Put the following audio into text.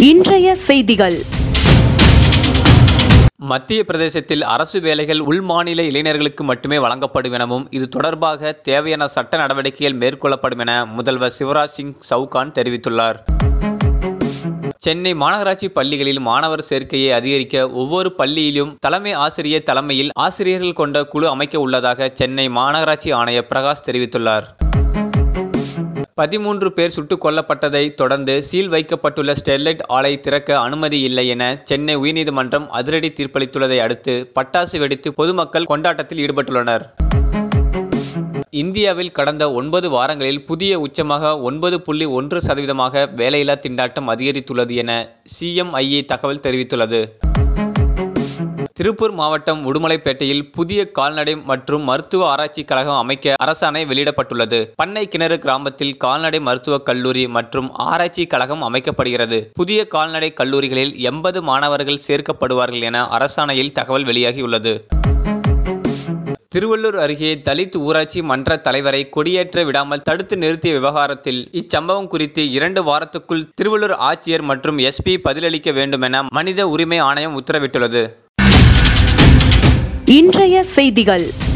இன்றைய செய்திகள் மத்திய பிரதேசத்தில் அரசு வேலைகள் உள்மாநில இளைஞர்களுக்கு மட்டுமே வழங்கப்படும் எனவும் இது தொடர்பாக தேவையான சட்ட நடவடிக்கைகள் மேற்கொள்ளப்படும் என முதல்வர் சிவராஜ் சிங் சவுகான் தெரிவித்துள்ளார் சென்னை மாநகராட்சி பள்ளிகளில் மாணவர் சேர்க்கையை அதிகரிக்க ஒவ்வொரு பள்ளியிலும் தலைமை ஆசிரியர் தலைமையில் ஆசிரியர்கள் கொண்ட குழு அமைக்க உள்ளதாக சென்னை மாநகராட்சி ஆணையர் பிரகாஷ் தெரிவித்துள்ளார் பதிமூன்று பேர் சுட்டுக் கொல்லப்பட்டதை தொடர்ந்து சீல் வைக்கப்பட்டுள்ள ஸ்டெர்லைட் ஆலை திறக்க அனுமதி இல்லை என சென்னை உயர்நீதிமன்றம் அதிரடி தீர்ப்பளித்துள்ளதை அடுத்து பட்டாசு வெடித்து பொதுமக்கள் கொண்டாட்டத்தில் ஈடுபட்டுள்ளனர் இந்தியாவில் கடந்த ஒன்பது வாரங்களில் புதிய உச்சமாக ஒன்பது புள்ளி ஒன்று சதவீதமாக வேலையில்லா திண்டாட்டம் அதிகரித்துள்ளது என சிஎம்ஐஏ தகவல் தெரிவித்துள்ளது திருப்பூர் மாவட்டம் உடுமலைப்பேட்டையில் புதிய கால்நடை மற்றும் மருத்துவ ஆராய்ச்சி கழகம் அமைக்க அரசாணை வெளியிடப்பட்டுள்ளது பண்ணை கிணறு கிராமத்தில் கால்நடை மருத்துவக் கல்லூரி மற்றும் ஆராய்ச்சி கழகம் அமைக்கப்படுகிறது புதிய கால்நடை கல்லூரிகளில் எண்பது மாணவர்கள் சேர்க்கப்படுவார்கள் என அரசாணையில் தகவல் வெளியாகியுள்ளது திருவள்ளூர் அருகே தலித் ஊராட்சி மன்ற தலைவரை கொடியேற்ற விடாமல் தடுத்து நிறுத்திய விவகாரத்தில் இச்சம்பவம் குறித்து இரண்டு வாரத்துக்குள் திருவள்ளூர் ஆட்சியர் மற்றும் எஸ்பி பதிலளிக்க வேண்டும் என மனித உரிமை ஆணையம் உத்தரவிட்டுள்ளது இன்றைய செய்திகள்